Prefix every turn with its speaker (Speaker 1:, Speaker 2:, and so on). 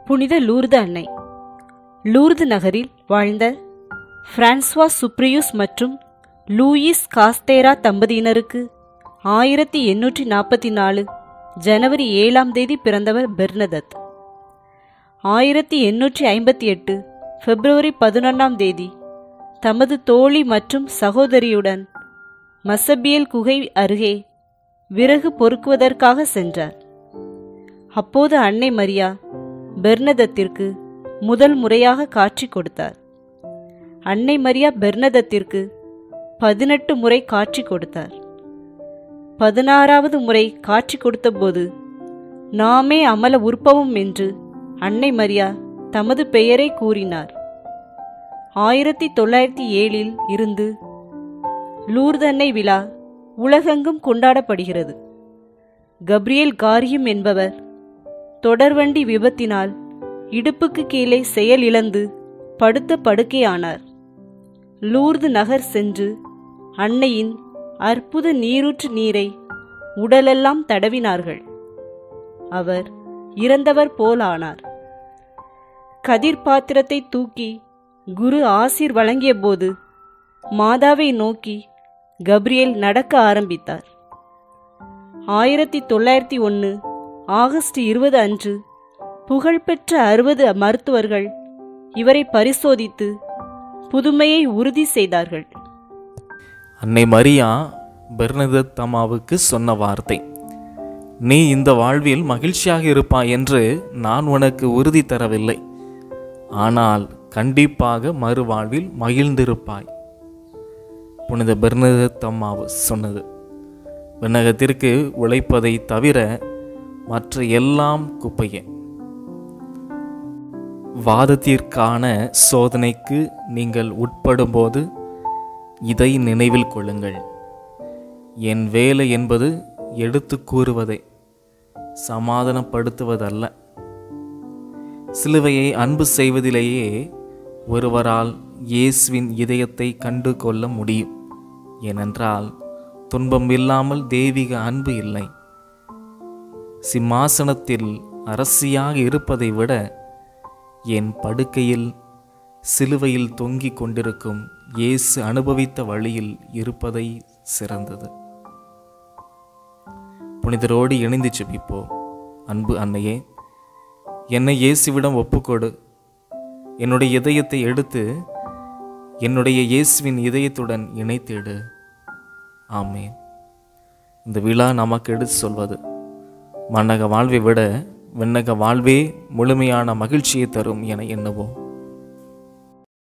Speaker 1: புனித லூர்து அன்னை லூர்து நகரில் வாழ்ந்த பிரான்சுவா சுப்ரியூஸ் மற்றும் லூயிஸ் காஸ்தேரா தம்பதியினருக்கு ஆயிரத்தி எண்ணூற்றி நாற்பத்தி நாலு ஜனவரி ஏழாம் தேதி பிறந்தவர் பெர்னதத் ஆயிரத்தி எண்ணூற்றி ஐம்பத்தி எட்டு பிப்ரவரி பதினொன்றாம் தேதி தமது தோழி மற்றும் சகோதரியுடன் மசபியல் குகை அருகே விறகு பொறுக்குவதற்காக சென்றார் அப்போது அன்னை மரியா பெர்னதத்திற்கு முதல் முறையாக காட்சி கொடுத்தார் அன்னை மரியா பெர்னதத்திற்கு பதினெட்டு முறை காட்சி கொடுத்தார் பதினாறாவது முறை காட்சி கொடுத்தபோது நாமே அமல உற்பவம் என்று அன்னை மரியா தமது பெயரை கூறினார் ஆயிரத்தி தொள்ளாயிரத்தி ஏழில் இருந்து லூர்தன்னை விழா உலகெங்கும் கொண்டாடப்படுகிறது கப்ரியேல் காரியம் என்பவர் தொடர்வண்டி விபத்தினால் இடுப்புக்கு கீழே செயல் இழந்து படுத்த படுக்கையானார் லூர்து நகர் சென்று அன்னையின் அற்புத நீரூற்று நீரை உடலெல்லாம் தடவினார்கள் அவர் இறந்தவர் போல் ஆனார் கதிர் பாத்திரத்தை தூக்கி குரு ஆசீர் வழங்கிய போது மாதாவை நோக்கி கப்ரியேல் நடக்க ஆரம்பித்தார் ஆயிரத்தி தொள்ளாயிரத்தி ஒன்று ஆகஸ்ட் இருபது அன்று புகழ்பெற்ற அறுபது மருத்துவர்கள் இவரை பரிசோதித்து புதுமையை உறுதி செய்தார்கள்
Speaker 2: அன்னை மரியா பெர்னதத் அம்மாவுக்கு சொன்ன வார்த்தை நீ இந்த வாழ்வில் மகிழ்ச்சியாக இருப்பாய் என்று நான் உனக்கு உறுதி தரவில்லை ஆனால் கண்டிப்பாக மறுவாழ்வில் மகிழ்ந்திருப்பாய் புனித பெர்னதத் அம்மாவு சொன்னது விண்ணகத்திற்கு உழைப்பதை தவிர மற்ற எல்லாம் குப்பையே வாதத்திற்கான சோதனைக்கு நீங்கள் உட்படும்போது இதை நினைவில் கொள்ளுங்கள் என் வேலை என்பது எடுத்து கூறுவதை சமாதானப்படுத்துவதல்ல சிலுவையை அன்பு செய்வதிலேயே ஒருவரால் இயேசுவின் இதயத்தை கண்டு கொள்ள முடியும் ஏனென்றால் துன்பம் இல்லாமல் தெய்வீக அன்பு இல்லை சிம்மாசனத்தில் அரசியாக இருப்பதை விட என் படுக்கையில் சிலுவையில் தொங்கிக் கொண்டிருக்கும் இயேசு அனுபவித்த வழியில் இருப்பதை சிறந்தது புனிதரோடு இணைந்து செபிப்போம் அன்பு அன்னையே என்னை இயேசுவிடம் ஒப்புக்கொடு என்னுடைய இதயத்தை எடுத்து என்னுடைய இயேசுவின் இதயத்துடன் இணைத்திடு ஆமேன் இந்த விழா நமக்கு எடுத்து சொல்வது மன்னக வாழ்வை விட விண்ணக வாழ்வே முழுமையான மகிழ்ச்சியை தரும் என எண்ணுவோம்